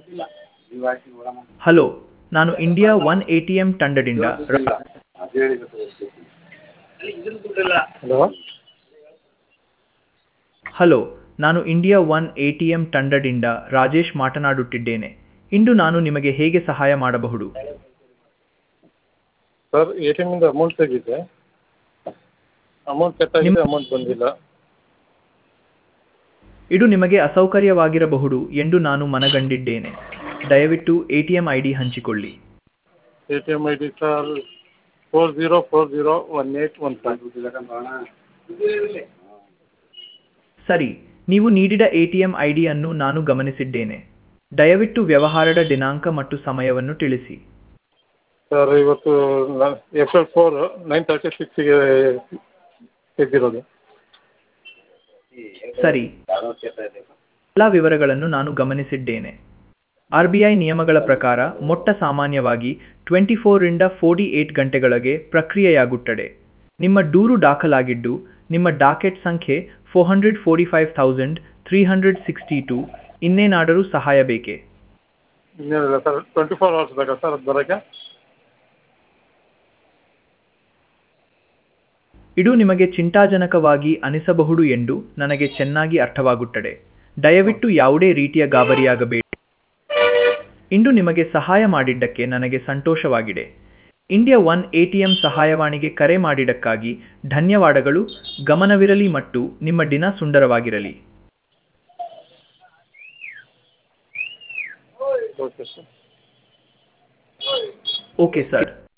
hello ನಾನು India one A T M ತಂಡದಿಂದ ರ- ಹಲೋ ಹಲೋ ನಾನು India one A T M ತಂಡದಿಂದ ರಾಜೇಶ್ ಮಾತನಾಡುತ್ತಿದ್ದೇನೆ ಇಂದು ನಾನು ನಿಮಗೆ ಹೇಗೆ ಸಹಾಯ ಮಾಡಬಹುದು ಸರ್ ಎ ಟಿ ಎಮ್ಮಿಂದ ಅಮೌಂಟ್ ತೆಗಿದೆ ಅಮೌಂಟ್ ಕಟ್ಟಾಗಿದೆ ನಿಮ್ಮ- ಅಮೌಂಟ್ ಬಂದಿಲ್ಲ ಇದು ನಿಮಗೆ ಅಸೌಕರ್ಯವಾಗಿರಬಹುದು ಎಂದು ನಾನು ಮನಗಂಡಿದ್ದೇನೆ ದಯವಿಟ್ಟು A T M I D ಹಂಚಿಕೊಳ್ಳಿ A T M I D sir four zero four zero one eight one five ಸರಿ ನೀವು ನೀಡಿದ ಎ ಟಿ ಎಂ ಐ ಡಿಯನ್ನು ನಾನು ಗಮನಿಸಿದ್ದೇನೆ ದಯವಿಟ್ಟು ವ್ಯವಹಾರದ ದಿನಾಂಕ ಮತ್ತು ಸಮಯವನ್ನು ತಿಳಿಸಿ ಸರ್ ಇವತ್ತು ಏಪ್ರಿಲ್ ಫೋರ್ ನೈನ್ ತರ್ಟಿ ಸಿಕ್ಸಿಗೆ ತೆಗೆದಿರೋದು ಸರಿ ಎಲ್ಲ ವಿವರಗಳನ್ನು ನಾನು ಗಮನಿಸಿದ್ದೇನೆ ಆರ್ ಬಿ ಐ ನಿಯಮಗಳ ಪ್ರಕಾರ ಮೊಟ್ಟ ಸಾಮಾನ್ಯವಾಗಿ ಟ್ವೆಂಟಿ ಫೋರಿಂದ ಫೋರ್ಟಿ ಏಟ್ ಗಂಟೆಗಳಗೆ ಪ್ರಕ್ರಿಯೆಯಾಗುತ್ತದೆ ನಿಮ್ಮ ದೂರು ದಾಖಲಾಗಿದ್ದು ನಿಮ್ಮ ಡಾಕೆಟ್ ಸಂಖ್ಯೆ four hundred forty five thousand three hundred sixty two ಇನ್ನೇನಾದರೂ ಸಹಾಯ ಬೇಕೇ ಇನ್ನೇನಿಲ್ಲ ಸರ್ ಟ್ವೆಂಟಿ ಫೋರ್ ಅವರ್ಸ್ ಬೇಕಾ ಸರ್ ಅದು ಬರೋಕ್ಕೆ ಇದು ನಿಮಗೆ ಚಿಂತಾಜನಕವಾಗಿ ಅನಿಸಬಹುದು ಎಂದು ನನಗೆ ಚೆನ್ನಾಗಿ ಅರ್ಥವಾಗುತ್ತದೆ ದಯವಿಟ್ಟು ಯಾವುದೇ ರೀತಿಯ ಗಾಬರಿಯಾಗಬೇಡಿ ಇಂದು ನಿಮಗೆ ಸಹಾಯ ಮಾಡಿದ್ದಕ್ಕೆ ನನಗೆ ಸಂತೋಷವಾಗಿದೆ India one A T M ಸಹಾಯವಾಣಿಗೆ ಕರೆ ಮಾಡಿದ್ದಕ್ಕಾಗಿ ಧನ್ಯವಾದಗಳು ಗಮನವಿರಲಿ ಮತ್ತು ನಿಮ್ಮ ದಿನ ಸುಂದರವಾಗಿರಲಿ ಓಕೆ ಸರ್ ಓಕೆ ಸರ್